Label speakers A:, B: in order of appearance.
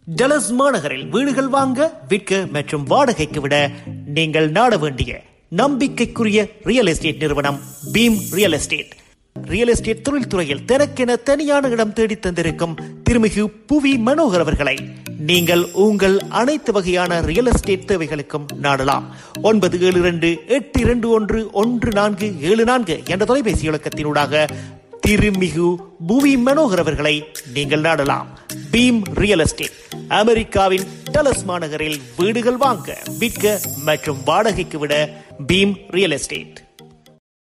A: டலஸ் மாநகரில் வீடுகள் வாங்க விற்க மற்றும் வாடகைக்கு விட நீங்கள் நாட வேண்டிய நம்பிக்கைக்குரிய ரியல் எஸ்டேட் நிறுவனம் Bheem real estate real estate தொழில்துறையில் தனக்கென தனியான இடம் தேடி தந்திருக்கும் திருமிகு புவி மனோகர் அவர்களை நீங்கள் உங்கள் அனைத்து வகையான ரியல் எஸ்டேட் தேவைகளுக்கும் நாடலாம் ஒன்பது ஏழு இரண்டு எட்டு இரண்டு ஒன்று ஒன்று நான்கு ஏழு நான்கு என்ற தொலைபேசி இலக்கத்தினூடாக திருமிகு புவி மனோகர் அவர்களை நீங்கள் நாடலாம் பீம் ரியல் எஸ்டேட் அமெரிக்காவின் டலஸ் மாநகரில் வீடுகள் வாங்க விற்க மற்றும் வாடகைக்கு விட பீம் ரியல் எஸ்டேட்